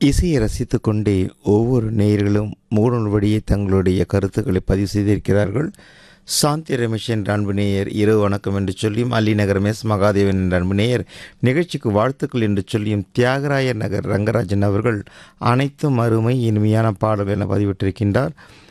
இசையை ரசித்துக் கொண்டே ஒவ்வொரு நேயர்களும் மூடல் வழியே தங்களுடைய கருத்துக்களை பதிவு செய்திருக்கிறார்கள் சாந்தி ரமேஷ் என்ற அன்பு நேயர் இரவு வணக்கம் என்று சொல்லியும் அல்லிநகர் எஸ் மகாதேவன் என்ற அன்பு நேயர் நிகழ்ச்சிக்கு வாழ்த்துக்கள் என்று சொல்லியும் தியாகராய நகர் ரங்கராஜன் அவர்கள் அனைத்தும் அருமை இனிமையான பாடல்கள் என பதிவிட்டிருக்கின்றார்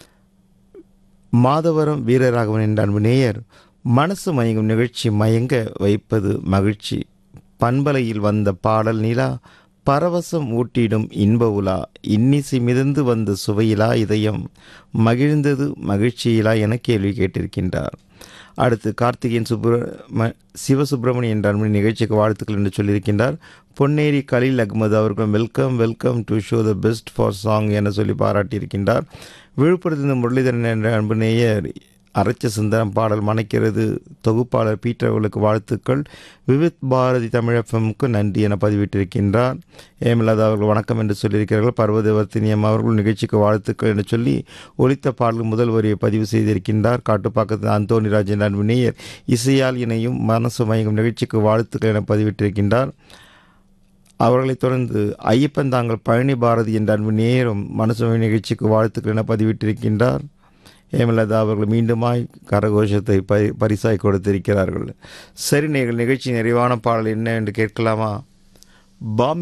மாதவரம் வீரராகவன் என்ற அன்பு நேயர் மனசு மயங்கும் நிகழ்ச்சி மயங்க வைப்பது மகிழ்ச்சி பண்பலையில் வந்த பாடல் நிலா பரவசம் ஊட்டிடும் இன்ப உலா இன்னிசை மிதந்து வந்த சுவையிலா இதயம் மகிழ்ந்தது மகிழ்ச்சியிலா என கேள்வி கேட்டிருக்கின்றார் அடுத்து கார்த்திகேயன் சுப்ர சிவசுப்பிரமணியன் என்ற அன்பு நிகழ்ச்சிக்கு வாழ்த்துக்கள் என்று சொல்லியிருக்கின்றார் பொன்னேரி கலீல் அகமது அவர்கள் welcome welcome to show the best for song என சொல்லி பாராட்டியிருக்கின்றார் விழுப்புரத்திலிருந்து முரளிதரன் என்ற அன்பு நேயர் அரைச்ச சுந்தரம் பாடல் மணக்கிறது தொகுப்பாளர் பீட்டர் அவர்களுக்கு வாழ்த்துக்கள் விவித் பாரதி தமிழகமுக்கு நன்றி என பதிவிட்டிருக்கின்றார் ஏமில்லாத அவர்கள் வணக்கம் என்று சொல்லியிருக்கிறார்கள் பர்வதவர்த்தினியம் அவர்கள் நிகழ்ச்சிக்கு வாழ்த்துக்கள் என்று சொல்லி ஒலித்த பாடல் முதல் வரியை பதிவு செய்திருக்கின்றார் காட்டுப்பாக்கத்தில் அந்தோனி ராஜன் அன்பு நேயர் இசையால் இணையும் மனசு மயங்கும் நிகழ்ச்சிக்கு வாழ்த்துக்கள் என பதிவிட்டிருக்கின்றார் அவர்களைத் தொடர்ந்து ஐயப்பன் தாங்கள் பழனி பாரதி என்ற அன்பு நேரும் மனசுமை நிகழ்ச்சிக்கு வாழ்த்துக்கள் என பதிவிட்டிருக்கின்றார் ஹேமலதா அவர்கள் மீண்டுமாய் கரகோஷத்தை பரி பரிசாய் கொடுத்திருக்கிறார்கள் சரி நீங்கள் நிகழ்ச்சி நிறைவான பாடல் என்ன என்று கேட்கலாமா பாம்பே